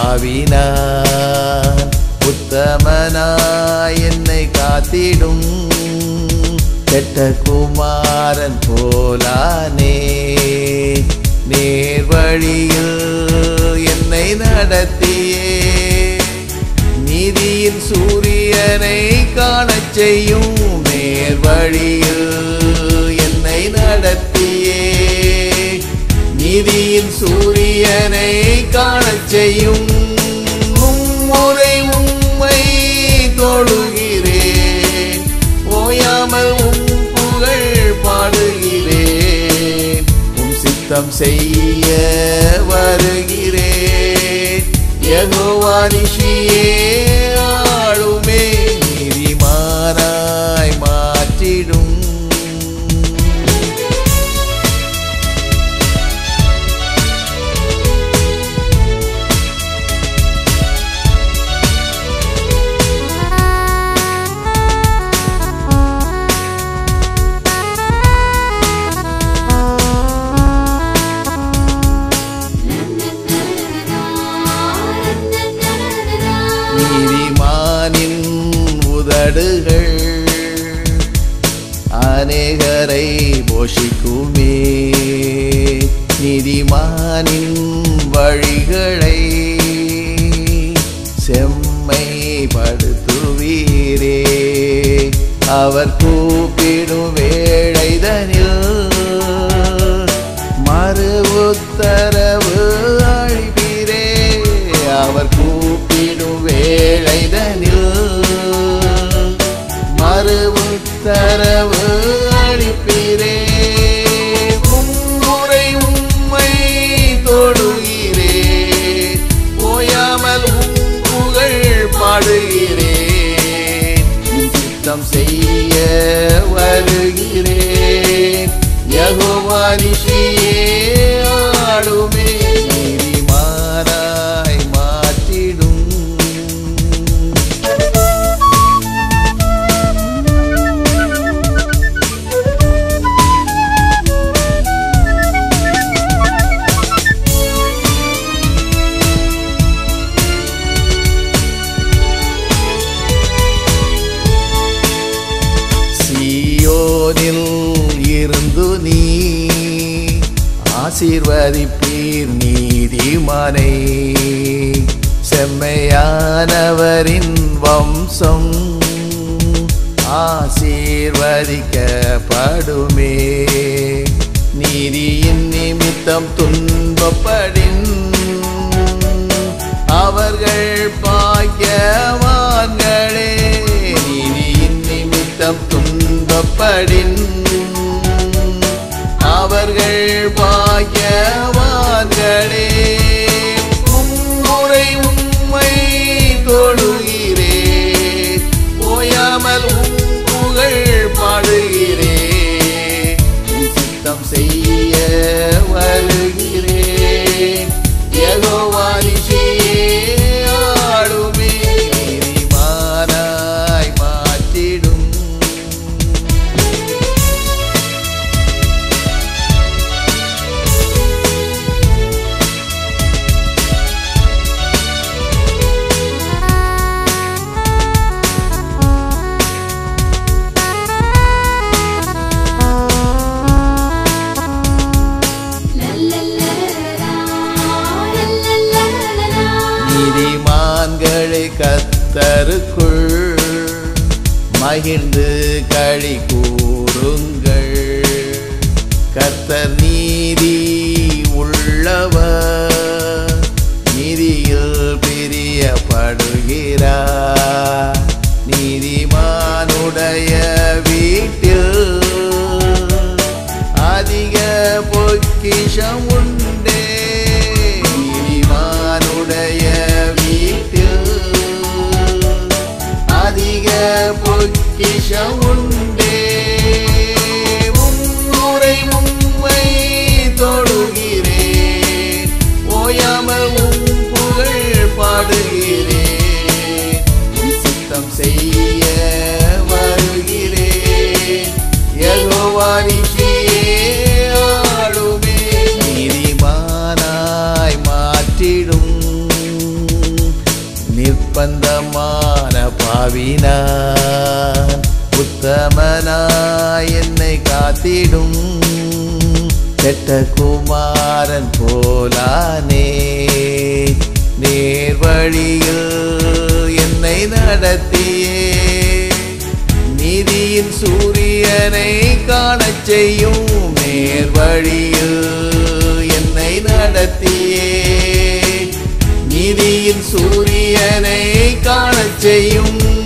ஆவினான் உத்தமனாய் என்னை காத்திடும் கெட்ட குமாரன் போலானே நேர் வழியில் என்னை நடத்தியே நீதியின் சூரியனை காணச் செய்யும் நேர் வழியில் என்னை நடத்தியே நீதியின் சூரியனை காணச் செய்யும் மும்முறை உம்மை தொழுகிறேன் ஓயாமல் உம் புகழ் பாடுகிறேன் உம் சித்தம் செய்ய வருகிறேன் யகோவானிஷியே ஆளுமே நீதிமானாய் மாற்றிடும் நீதிமானின் உதடுகள் அநேகரை போஷிக்குமே நீதிமானின் வழிகளை செம்மைப்படுத்துவீரே அவர் கூப்பிடும் வேளைதனில் மறு உத்தரவு அழிப்பீரே அவர் கூப்பிடும் வேளைதனில் மறு உத்தரவு அளிப்பீரே மும்முறை உம்மை தொழுகிறே ஓயாமல் உம் புகழ் பாடுகிறேன் உம் சித்தம் செய்ய வருகிறேன் யகோவானிஷியே ஆளுமே நீதிமானாய் மாற்றிடும் சீயோனில் இருந்து நீ ஆசீர்வதிப்பீர் நீதிமானை செம்மையானவரின் வம்சம் ஆசீர்வதிக்கப்படுமே நீதியின் நிமித்தம் துன்பப்படின் அவர்கள் பாக்கியவான்களே நீதியின் நிமித்தம் துன்பப்படின் அவர்கள் பாக்கியவான்களே மும்முறை உம்மை தொழுகிறேன் ஓயாமல் உம் புகழ் பாடுகிறேன் உம் சித்தம் செய்ய வருகிறேன் யகோவானிஷியே ஆளுமே நீதிமானாய் மாற்றிடும் நீதிமான்களை கத்தருக்குள் மகிழ்ந்து களி கூறுங்கள் கர்த்தர் நீதி உள்ளவர் நீதியில் பிரியப்படுகிறார் நீதிமானுடைய வீட்டில் அதிக பொக்கிஷம் உண்டே நீதிமானுடைய வீட்டில் அதிக பொக்கிஷம் உண்டே மும்முறை உம்மை தொழுகிறேன் ஓயாமல் உம் புகழ் பாடுகிறேன் உம் சித்தம் செய்ய வருகிறேன் யகோவானிஷியே ஆளுமே நீதிமானாய் மாற்றிடும் நிர்பந்தமான பாவினான் உத்தமனாய் என்னை காத்திடும் கெட்ட குமாரன் போலானே நேர் வழியில் என்னை நடத்தியே நீதியின் சூரியனை காணச் செய்யும் நேர் வழியில் என்னை நடத்தியே நீதியின் சூரியனை காணச் செய்யும்